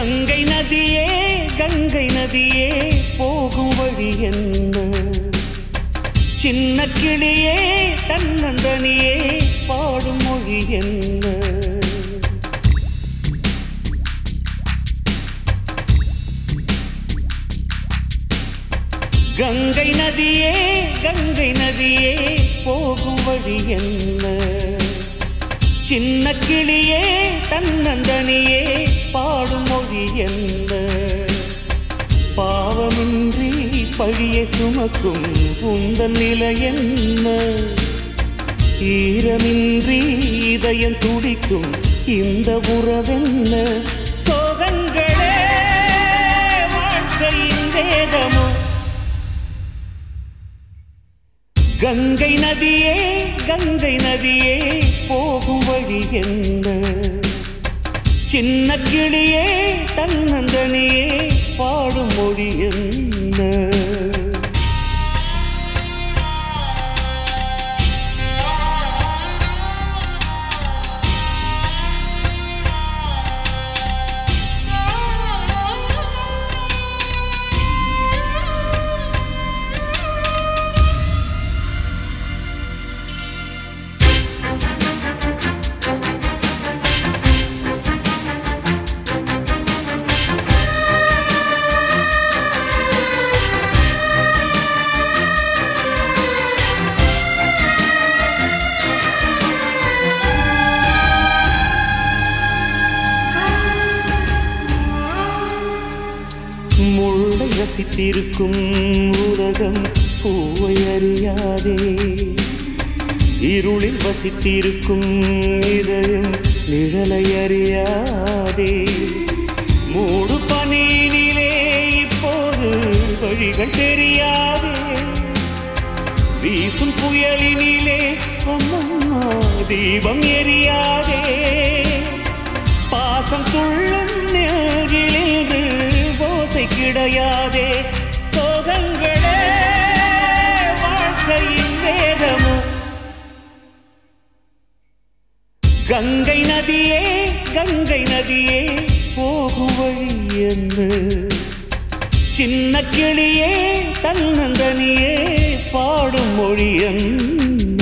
கங்கை நதியே கங்கை நதியே போகும் வழி என்ன சின்ன கிளியே தன்னந்தனியே பாடும் மொழி என்ன கங்கை நதியே கங்கை நதியே போகும் வழி என்ன சின்ன கிளியே தன்னந்தனியே பாடும் மொழி என்ன பாவமின்றி பழிய சுமக்கும் உந்தன் நிலை என்ன ஈரமின்றி இதயம் துடிக்கும் இந்த உறவென்ன சோகங்களே வாழ்க்கையின் வேதமோ கங்கை நதியே கங்கை நதியே போகும் வழி என்ன சின்ன கிளியே தன்னந்தனியே பாடும் மொழி என்ன முள்ளை ரசித்திருக்கும் உலகம் பூவை அறியாதே இருளில் வசித்திருக்கும் இதயம் நிழலை அறியாதே மூடு பனியினிலே இப்போது வழிகள் தெரியாதே வீசும் புயலினிலே அம்மம்மா தீபம் எரியாதே பாசம் துள்ளும் நெஞ்சிலிருந்து ஓசை கிடையாதே சோகங்களே வாழ்க்கையின் வேதமோ கங்கை நதியே கங்கை நதியே போகும் வழி என்ன சின்ன கிளியே தன்னந்தனியே பாடும் மொழி என்ன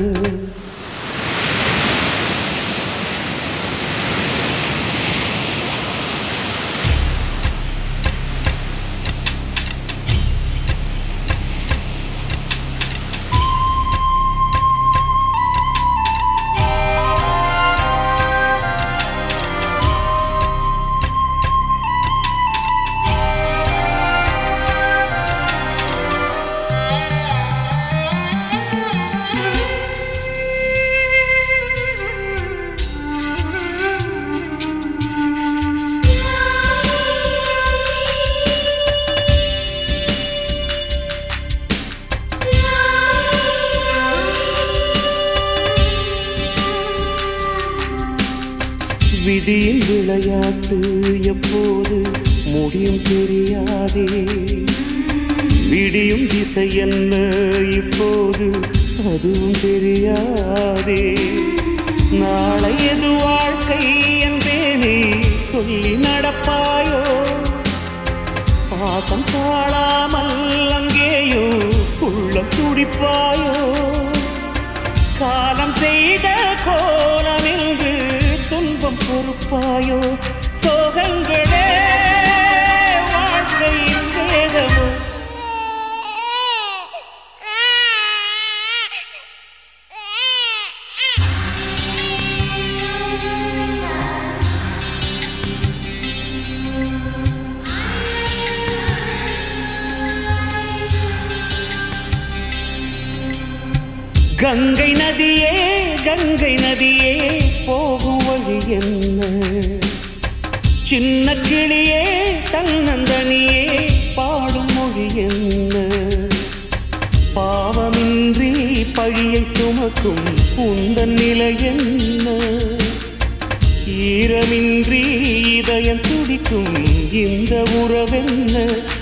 விதியின் விளையாட்டு எப்போது முடியும் தெரியாதே விடியும் திசை என்ன இப்போது அதுவும் தெரியாதே நாளை எது வாழ்க்கை என்பேனே சொல்லி நடப்பாயோ பாசம் தாழாமல் அங்கேயோ உள்ளம் துடிப்பாயோ காலம் செய்த கோலமில்கு துன்பம் பொறுப்பாயோ சோகங்களே வாழ்க்கையின் வேதமோ கங்கை நதியே கங்கை நதியே போகும் வழி என்ன சின்ன கிளியே தன்னந்தனியே பாடும் மொழி என்ன பாவமின்றி பழியை சுமக்கும் உந்தன் நிலை என்ன ஈரமின்றி இதயம் துடிக்கும் இந்த உறவென்ன